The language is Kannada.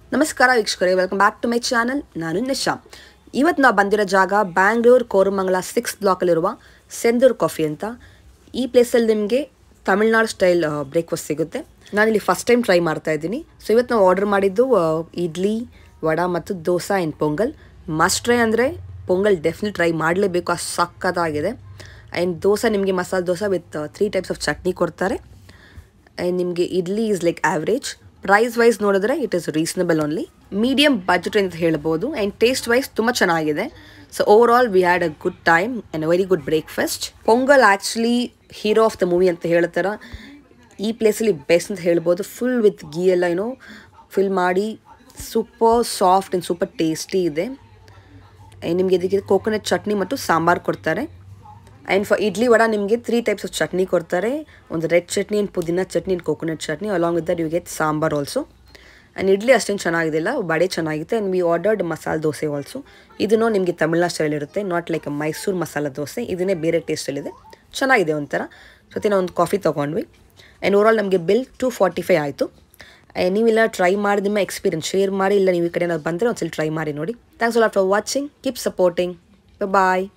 ನಮಸ್ಕಾರ ವೀಕ್ಷಕರೇ welcome back to my channel ನಾನು ನಿಶಾ ಇವತ್ತು ನಾವು ಬಂದಿರೋ ಜಾಗ ಬ್ಯಾಂಗ್ಳೂರು ಕೋರಮಂಗಲ ಸಿಕ್ಸ್ ಬ್ಲಾಕಲ್ಲಿರುವ ಸೆಂದೂರ್ ಕಾಫಿ ಅಂತ ಈ ಪ್ಲೇಸಲ್ಲಿ ನಿಮಗೆ ತಮಿಳ್ನಾಡು ಸ್ಟೈಲ್ ಬ್ರೇಕ್ಫಾಸ್ಟ್ ಸಿಗುತ್ತೆ ನಾನಿಲ್ಲಿ ಫಸ್ಟ್ ಟೈಮ್ ಟ್ರೈ ಮಾಡ್ತಾ ಇದ್ದೀನಿ ಸೊ ಇವತ್ತು ನಾವು ಆರ್ಡರ್ ಮಾಡಿದ್ದು ಆ, ಇಡ್ಲಿ ವಡ ಮತ್ತು dosa and pongal must try ಅಂದರೆ ಪೊಂಗಲ್ ಡೆಫಿನೆಟ್ ಟ್ರೈ ಮಾಡಲೇಬೇಕು ಅಷ್ಟು ಸಕ್ಕತ್ತಾಗಿದೆ ಆ್ಯಂಡ್ ದೋಸೆ ನಿಮಗೆ masala dosa with three types of chutney ಕೊಡ್ತಾರೆ ಆ್ಯಂಡ್ ನಿಮಗೆ idli is like average price wise ನೋಡಿದ್ರೆ it is reasonable only medium budget ಅಂತ ಹೇಳ್ಬೋದು ಆ್ಯಂಡ್ ಟೇಸ್ಟ್ ವೈಸ್ ತುಂಬ ಚೆನ್ನಾಗಿದೆ so overall we had a good time and very good breakfast pongal actually hero of the movie ಅಂತ ಹೇಳ್ತಾರೆ ಈ ಪ್ಲೇಸಲ್ಲಿ ಬೆಸ್ಟ್ ಅಂತ ಹೇಳ್ಬೋದು ಫುಲ್ ವಿತ್ ಗೀ ಎಲ್ಲ ಏನೋ ಫಿಲ್ ಮಾಡಿ super soft and super tasty ಇದೆ ಆ್ಯಂಡ್ ನಿಮಗೆ ಇದಕ್ಕೆ ಕೋಕೋನಟ್ ಚಟ್ನಿ ಮತ್ತು ಸಾಂಬಾರು ಕೊಡ್ತಾರೆ ಆ್ಯಂಡ್ ಫಾರ್ ಇಡ್ಲಿ ವಡ ನಿಮಗೆ ತ್ರೀ ಟೈಪ್ಸ್ ಆಫ್ ಚಟ್ನಿ ಕೊಡ್ತಾರೆ ಒಂದು red chutney and pudina chutney and coconut chutney along with that you get sambar also and idli ಅಷ್ಟೇನು ಚೆನ್ನಾಗಿದ್ದಿಲ್ಲ ವಡೆ ಚೆನ್ನಾಗಿತ್ತು ಆ್ಯಂಡ್ ವಿ ಆರ್ಡರ್ಡ್ ಮಸಾಲೆ ದೋಸೆ ಆಲ್ಸೋ ಇದನ್ನು ನಿಮಗೆ ತಮಿಳ್ನಾಡು ಸ್ಟೈಲ್ ಇರುತ್ತೆ ನಾಟ್ ಲೈಕ್ ಮೈಸೂರು ಮಸಾಲ ದೋಸೆ ಇದನ್ನೇ ಬೇರೆ ಟೇಸ್ಟಲ್ಲಿದೆ ಚೆನ್ನಾಗಿದೆ ಒಂಥರ ಜೊತೆ ನಾವು ಒಂದು ಕಾಫಿ ತೊಗೊಂಡ್ವಿ ಆ್ಯಂಡ್ ಓವರಾಲ್ ನಮಗೆ ಬಿಲ್ ಟು ಫಾರ್ಟಿ ಫೈವ್ ಆಯಿತು ನೀವೆಲ್ಲ ಟ್ರೈ ಮಾಡಿ ನಿಮ್ಮ ಎಕ್ಸ್ಪೀರಿಯನ್ಸ್ ಶೇರ್ ಮಾಡಿ ಇಲ್ಲ ನೀವು ಈ ಕಡೆ ಏನಾದ್ರು ಬಂದರೆ ಒಂದ್ಸಲ ಟ್ರೈ ಮಾಡಿ ನೋಡಿ thanks all for watching keep supporting bye